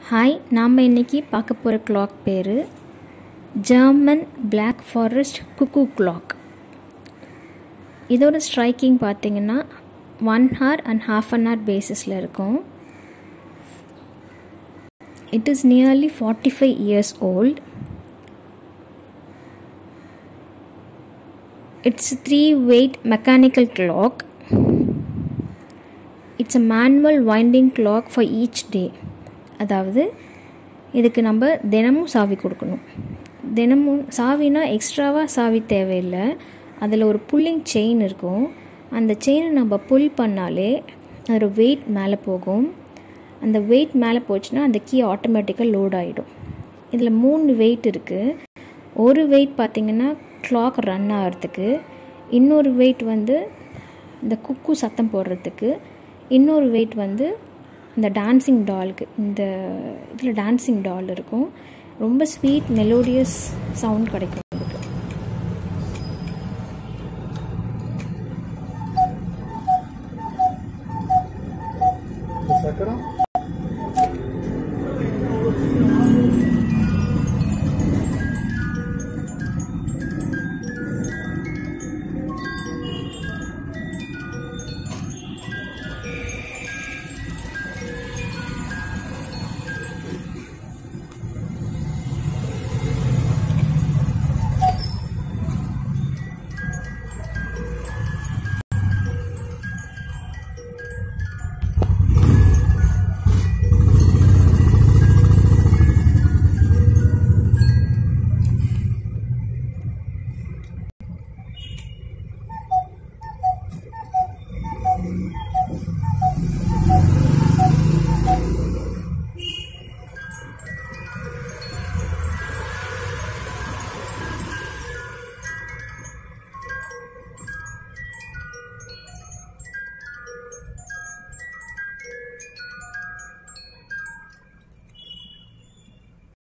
hi நாம் இன்றைக்கி பார்க்க போகிற கிளாக் பேர் German black forest cuckoo clock இதோட ஸ்ட்ரைக்கிங் பார்த்தீங்கன்னா one hour and half an hour பேசிஸில் இருக்கும் it is nearly forty five years old it's three weight mechanical clock it's a manual winding clock for each day அதாவது இதுக்கு நம்ம தினமும் சாவி கொடுக்கணும் தினமும் சாவினா எக்ஸ்ட்ராவாக சாவி தேவையில்லை அதில் ஒரு புல்லிங் செயின் இருக்கும் அந்த செயினை நம்ம புல் பண்ணாலே அதோட வெயிட் மேலே போகும் அந்த வெயிட் மேலே போச்சுன்னா அந்த கீ ஆட்டோமேட்டிக்காக லோட் ஆகிடும் இதில் மூணு வெயிட் இருக்குது ஒரு வெயிட் பார்த்திங்கன்னா கிளாக் ரன் ஆகிறதுக்கு இன்னொரு வெயிட் வந்து இந்த குக்கு சத்தம் போடுறதுக்கு இன்னொரு வெயிட் வந்து இந்த டான்ஸிங் டாலுக்கு இந்த இதில் டான்ஸிங் டால் இருக்கும் ரொம்ப ஸ்வீட் மெலோடியஸ் சவுண்ட் கிடைக்கும்